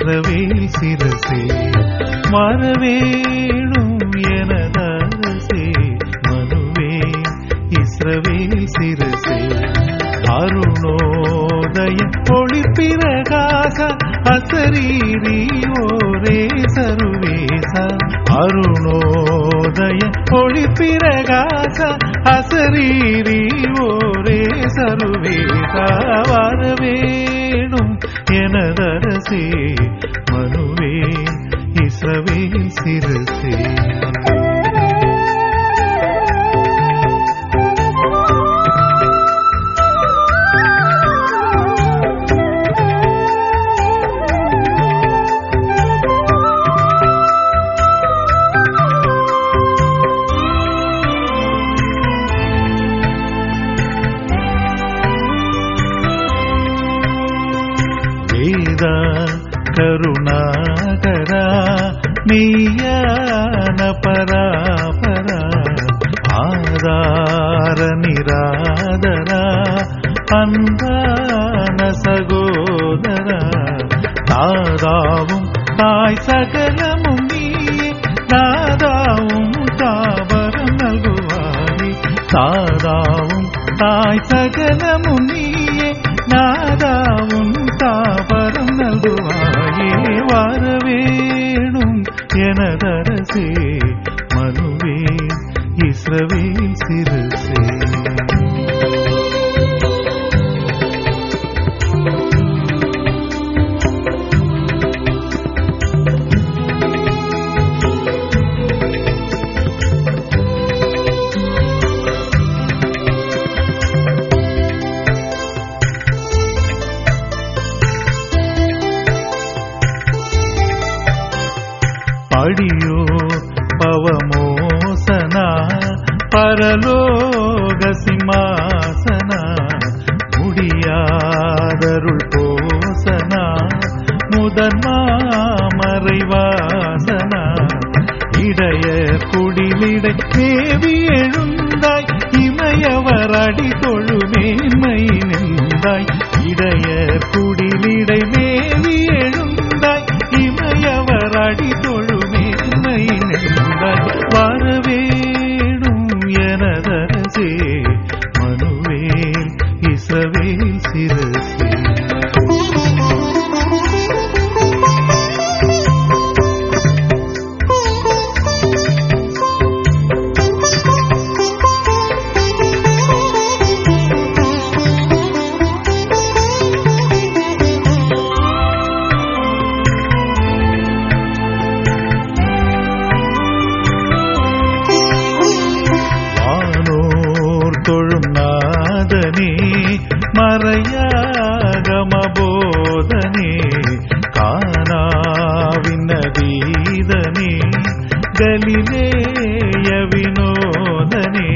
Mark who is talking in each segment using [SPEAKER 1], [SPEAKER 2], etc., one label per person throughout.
[SPEAKER 1] இஸ்ரவேல் சிரசே வரவேணும் எனதரசே மனுவே இஸ்ரவேல் சிரசே அருணோதய ஒளிப்பிரகாச அசரீரி ஓரே சருவேச அருணோதய ஒளிப்பிரகாச அசரீரி ஓரே சருவேச வரவேணும் எனதரசே மனுவே இஸ்ரவேல் சிரசே వేద కరుణాకరా నీయాన పరాపరా ఆధార నిరాదరా அன்பான சகோதரா தாதாவும் தாய் சகலமும் நீயே நாதாவும் தாபரம் நல்குவாரி தாதாவும் தாய் சகலமும் நீயே நாதாவும் தாபரம் நல்குவாயே வரவேணும் எனதரசே மனுவே இஸ்ரவேல் சிறுசே படியோ பவமோசன பரலோக சிம்மாசன முடியாதருள் போசன முதன்மாமறை வாசன இடைய குடிலிடை தேவி எழுந்தாய் இமயவர் அடி தொழுமேன்மை நின்றாய் இடைய குடிலிடை மேவி எழுந்தாய் இமயவர் அடி தொழுமேன்மை நின்றாய் வரவேணும் எனதரசே மனுவேல் இசவேல் சிரசே வானோர் தொழும் நாதனே மறையாகமபோதனே காணாவின் நதீதனே கலிலேய வினோதனே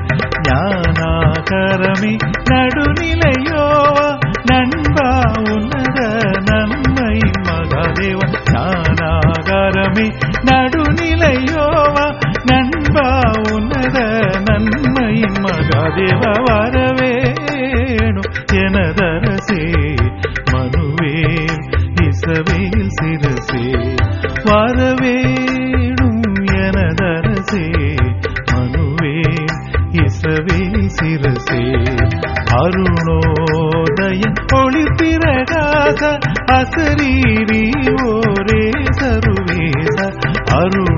[SPEAKER 1] ஞானாகரமே நடுநிலையோவா நண்பா உன்னத நன்மை மகாதேவ ஞானாகரமே நடுநிலையோவா நண்பா உன்னத நன்மையின் மகாதேவ வரவேணும் எனதரசே மனுவேல் இசவேல் சிரசே வரவேணும் எனதரசே மனுவேல் இசவேல் சிரசே அருணோதய ஒளிப்பிரகாச அசரீரி ஓரே சருவேச அருண